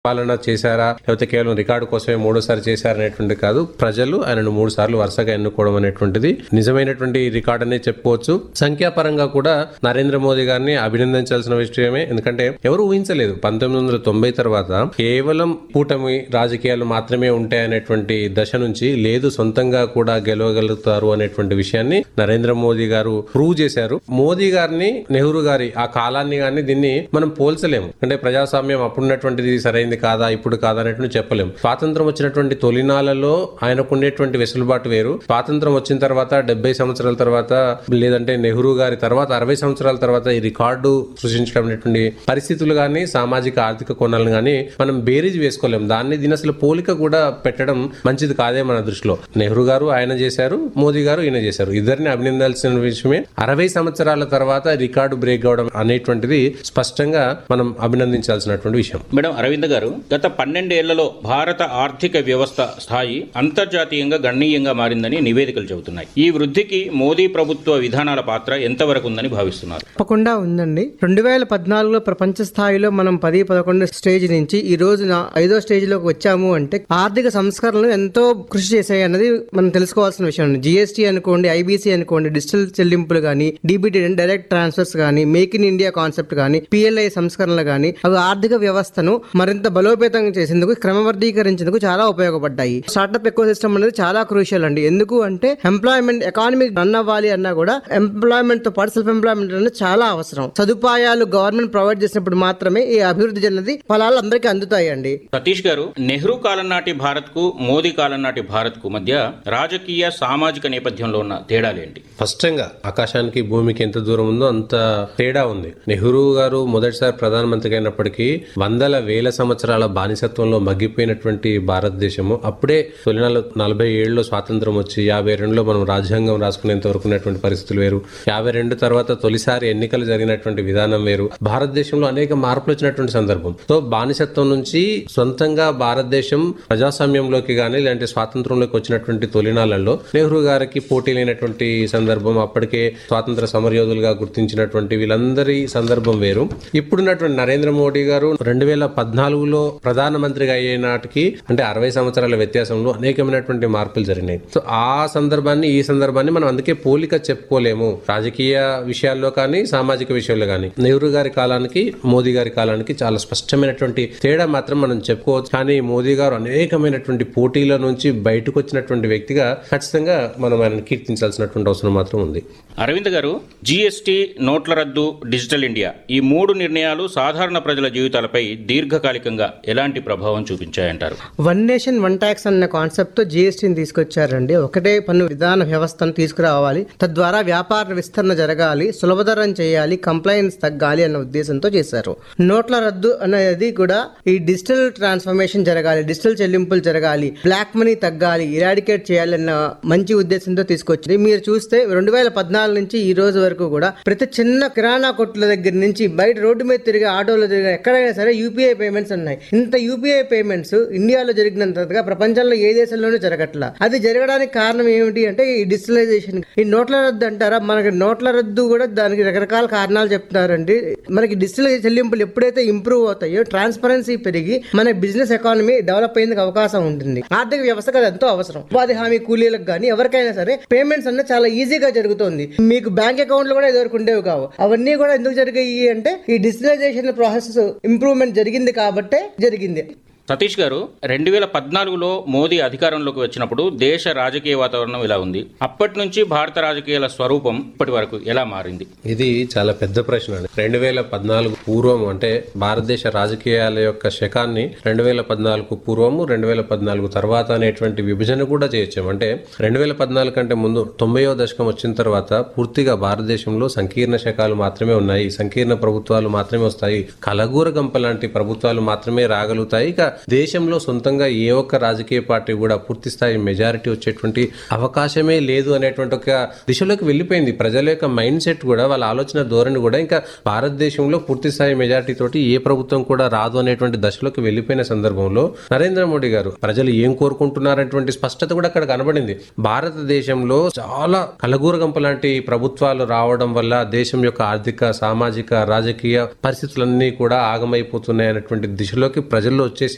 పాలన చేశారా లేకపోతే కేవలం రికార్డు కోసమే మూడోసారి చేశారా అనేటువంటి కాదు ప్రజలు ఆయనను మూడు సార్లు వరుసగా ఎన్నుకోవడం అనేటువంటిది నిజమైనటువంటి రికార్డ్ అనే చెప్పుకోవచ్చు సంఖ్యాపరంగా కూడా నరేంద్ర మోదీ గారిని అభినందించాల్సిన విషయమే ఎందుకంటే ఎవరు ఊహించలేదు పంతొమ్మిది వందల తొంభై తర్వాత కేవలం కూటమి రాజకీయాలు మాత్రమే ఉంటాయనేటువంటి దశ నుంచి లేదు సొంతంగా కూడా గెలవగలుగుతారు అనేటువంటి విషయాన్ని నరేంద్ర మోదీ గారు ప్రూవ్ చేశారు మోదీ గారిని నెహ్రూ గారి ఆ కాలాన్ని గాని దీన్ని మనం పోల్చలేము అంటే ప్రజాస్వామ్యం అప్పుడున్నటువంటిది సరైంది కాదా ఇప్పుడు కాదా అనేటువంటి చెప్పలేము స్వాతంత్రం వచ్చినటువంటి తొలినాలలో ఆయనకు ఉండేటువంటి వెసులుబాటు వేరు స్వాతంత్రం వచ్చిన తర్వాత డెబ్బై సంవత్సరాల తర్వాత లేదంటే నెహ్రూ గారి తర్వాత అరవై సంవత్సరాల తర్వాత ఈ రికార్డు సృష్టించడం అనేటువంటి పరిస్థితులు గానీ సామాజిక ఆర్థిక కోణాలను గానీ మనం బేరీజ్ వేసుకోలేం దాన్ని దీని అసలు పోలిక కూడా పెట్టడం మంచిది కాదే మన దృష్టిలో నెహ్రూ గారు ఆయన చేశారు మోదీ గారు ఈయన చేశారు ఇద్దరిని అభినందాల్సిన విషయమే అరవై సంవత్సరాల తర్వాత రికార్డు బ్రేక్ అవడం అనేటువంటిది స్పష్టంగా మనం అభినందించాల్సినటువంటి విషయం మేడం అరవింద్ గారు గత పన్నెండేళ్లలో భారత ఆర్థిక వ్యవస్థ స్థాయి అంతర్జాతీయంగా గణనీయంగా మారిందని నివేదికలు చెబుతున్నాయి ఈ వృద్ధికి మోదీ ప్రభుత్వ విధానాల పాత్ర ఎంతవరకు ఉందని భావిస్తున్నారు తప్పకుండా ఉందండి రెండు వేల పద్నాలుగులో ప్రపంచ స్థాయిలో మనం పది పదకొండు స్టేజ్ నుంచి ఈ రోజు నా ఐదో స్టేజ్ లోకి వచ్చాము అంటే ఆర్థిక సంస్కరణలు ఎంతో కృషి చేశాయి అన్నది మనం తెలుసుకోవాల్సిన విషయం అండి జిఎస్టీ అనుకోండి ఐబీసీ అనుకోండి డిజిటల్ చెల్లింపులు కానీ డీబీటీ డైరెక్ట్ ట్రాన్స్ఫర్స్ కానీ మేక్ ఇన్ ఇండియా కాన్సెప్ట్ కానీ పిఎల్ఐ సంస్కరణలు కానీ అవి ఆర్థిక వ్యవస్థను మరింత బలోపేతం చేసేందుకు క్రమబద్ధీకరించేందుకు చాలా ఉపయోగపడ్డాయి స్టార్ట్అప్ ఎకో సిస్టమ్ అనేది చాలా క్రూషియల్ అండి ఎందుకు అంటే ఎంప్లాయ్మెంట్ ఎకానమీ రన్ అవ్వాలి అన్నా కూడా ఎంప్లాయ్మెంట్ తో పాటు సెల్ఫ్ ఎంప్లాయ్మెంట్ అనేది చాలా అవసరం సదుపాయాలు గవర్నమెంట్ ప్రొవైడ్ చేసినప్పుడు మాత్రమే ఈ అభివృద్ధి అన్నది ఫలాలు అందరికీ అందుతాయి అండి సతీష్ గారు నెహ్రూ కాలం నాటి భారత్ కు మోదీ కాలం నాటి భారత్ కు మధ్య రాజకీయ సామాజిక నేపథ్యంలో ఉన్న తేడాలేంటి స్పష్టంగా ఆకాశానికి భూమికి ఎంత దూరం ఉందో అంత తేడా ఉంది నెహ్రూ గారు మొదటిసారి ప్రధానమంత్రి అయినప్పటికీ వందల వేల సంవత్సరాల బానిసత్వంలో మగ్గిపోయినటువంటి భారతదేశము అప్పుడే తొలినాల నలభై ఏళ్ళలో స్వాతంత్రం వచ్చి యాభై రెండులో మనం రాజ్యాంగం రాసుకునేంత వరకు ఉన్నటువంటి పరిస్థితులు వేరు యాభై రెండు తర్వాత తొలిసారి ఎన్నికలు జరిగినటువంటి విధానం వేరు భారతదేశంలో అనేక మార్పులు వచ్చినటువంటి సందర్భం సో బానిసత్వం నుంచి సొంతంగా భారతదేశం ప్రజాస్వామ్యంలోకి కానీ లేదంటే స్వాతంత్రంలోకి వచ్చినటువంటి తొలినాళ్లలో నెహ్రూ గారికి పోటీ లేనటువంటి సందర్భం అప్పటికే స్వాతంత్ర సమరయోధులుగా గుర్తించినటువంటి వీళ్ళందరి సందర్భం వేరు ఇప్పుడున్నటువంటి నరేంద్ర మోడీ గారు రెండు వేల పద్నాలుగులో ప్రధానమంత్రిగా అయ్యే నాటికి అంటే అరవై సంవత్సరాల వ్యత్యాసంలో అనేకమైనటువంటి మార్పులు జరిగినాయి సో ఆ సందర్భాన్ని ఈ సందర్భాన్ని మనం అందుకే పోలిక చెప్పుకోలేము రాజకీయ విషయాల్లో కానీ సామాజిక విషయాల్లో కానీ నెహ్రూ గారి కాలానికి మోదీ గారి కాలానికి చాలా స్పష్టమైనటువంటి తేడా మాత్రం మనం చెప్పుకోవచ్చు కానీ మోదీ గారు అనేకమైనటువంటి పోటీల నుంచి బయటకు వచ్చినటువంటి వ్యక్తిగా ఖచ్చితంగా మనం ఆయన కీర్తించాల్సినటువంటి అవసరం మాత్రం ఉంది అరవింద్ గారు జీఎస్టీ నోట్ల రద్దు డిజిటల్ ఇండియా ఈ మూడు నిర్ణయాలు సాధారణ ప్రజల జీవితాలపై దీర్ఘకాలికంగా ఎలాంటి ప్రభావం చూపించాయంటారు వన్ నేషన్ వన్ ట్యాక్స్ అన్న కాన్సెప్ట్ తో జిఎస్టీని తీసుకొచ్చారండి ఒకటే పన్ను విధాన వ్యవస్థను తీసుకురావాలి తద్వారా వ్యాపార విస్తరణ జరగాలి సులభతరం చేయాలి కంప్లైన్స్ తగ్గాలి అన్న ఉద్దేశంతో చేశారు నోట్ల రద్దు అనేది కూడా ఈ డిజిటల్ ట్రాన్స్ఫర్మేషన్ జరగాలి డిజిటల్ చెల్లింపులు జరగాలి బ్లాక్ మనీ తగ్గాలి ఇరాడికేట్ చేయాలన్న మంచి ఉద్దేశంతో తీసుకొచ్చింది మీరు చూస్తే రెండు వేల పద్నాలుగు నుంచి ఈ రోజు వరకు కూడా ప్రతి చిన్న కిరాణా కొట్ల దగ్గర నుంచి బయట రోడ్డు మీద తిరిగే ఆటోలో తిరిగే ఎక్కడైనా సరే యూపీఐ పేమెంట్స్ ఉన్నాయి ఇంత యూపీఐ పేమెంట్స్ ఇండియాలో జరిగినంతగా ప్రపంచంలో ఏ దేశంలోనూ జరగట్లా అది జరగడానికి కారణం ఏమిటి అంటే ఈ డిజిటలైజేషన్ ఈ నోట్ల రద్దు అంటారా మనకి నోట్ల రద్దు కూడా దానికి రకరకాల కారణాలు చెప్తున్నారండి మనకి డిజిటల్ చెల్లింపులు ఎప్పుడైతే ఇంప్రూవ్ అవుతాయో ట్రాన్స్పరెన్సీ పెరిగి మన బిజినెస్ ఎకానమీ డెవలప్ అయ్యేందుకు అవకాశం ఉంటుంది ఆర్థిక వ్యవస్థకు అది ఎంతో అవసరం ఉపాధి హామీ కూలీలకు కానీ ఎవరికైనా సరే పేమెంట్స్ అన్న చాలా ఈజీగా జరుగుతుంది మీకు బ్యాంక్ అకౌంట్లు కూడా ఎదుర్కొండేవి ఉండేవి కావు అవన్నీ కూడా ఎందుకు జరిగాయి అంటే ఈ డిజిటలైజేషన్ ప్రాసెస్ ఇంప్రూవ్మెంట్ జరిగింది కాబట్టే జరిగింది సతీష్ గారు రెండు వేల పద్నాలుగులో మోదీ అధికారంలోకి వచ్చినప్పుడు దేశ రాజకీయ వాతావరణం ఇలా ఉంది అప్పటి నుంచి భారత రాజకీయాల స్వరూపం ఇప్పటి వరకు ఎలా మారింది ఇది చాలా పెద్ద ప్రశ్న అండి రెండు వేల పద్నాలుగు పూర్వం అంటే భారతదేశ రాజకీయాల యొక్క శకాన్ని రెండు వేల పద్నాలుగు పూర్వము రెండు వేల పద్నాలుగు తర్వాత అనేటువంటి విభజన కూడా చేయొచ్చు అంటే రెండు వేల పద్నాలుగు కంటే ముందు తొంభైవ దశకం వచ్చిన తర్వాత పూర్తిగా భారతదేశంలో సంకీర్ణ శకాలు మాత్రమే ఉన్నాయి సంకీర్ణ ప్రభుత్వాలు మాత్రమే వస్తాయి కలగూర గంప లాంటి ప్రభుత్వాలు మాత్రమే రాగలుగుతాయి ఇక దేశంలో సొంతంగా ఏ ఒక్క రాజకీయ పార్టీ కూడా పూర్తి స్థాయి మెజారిటీ వచ్చేటువంటి అవకాశమే లేదు అనేటువంటి ఒక దిశలోకి వెళ్ళిపోయింది ప్రజల యొక్క మైండ్ సెట్ కూడా వాళ్ళ ఆలోచన ధోరణి కూడా ఇంకా భారతదేశంలో పూర్తి స్థాయి మెజారిటీ తోటి ఏ ప్రభుత్వం కూడా రాదు అనేటువంటి దశలోకి వెళ్ళిపోయిన సందర్భంలో నరేంద్ర మోడీ గారు ప్రజలు ఏం కోరుకుంటున్నారనేటువంటి స్పష్టత కూడా అక్కడ కనబడింది భారతదేశంలో చాలా కలగూరగంప లాంటి ప్రభుత్వాలు రావడం వల్ల దేశం యొక్క ఆర్థిక సామాజిక రాజకీయ పరిస్థితులన్నీ కూడా ఆగమైపోతున్నాయి అనేటువంటి దిశలోకి ప్రజల్లో వచ్చేసి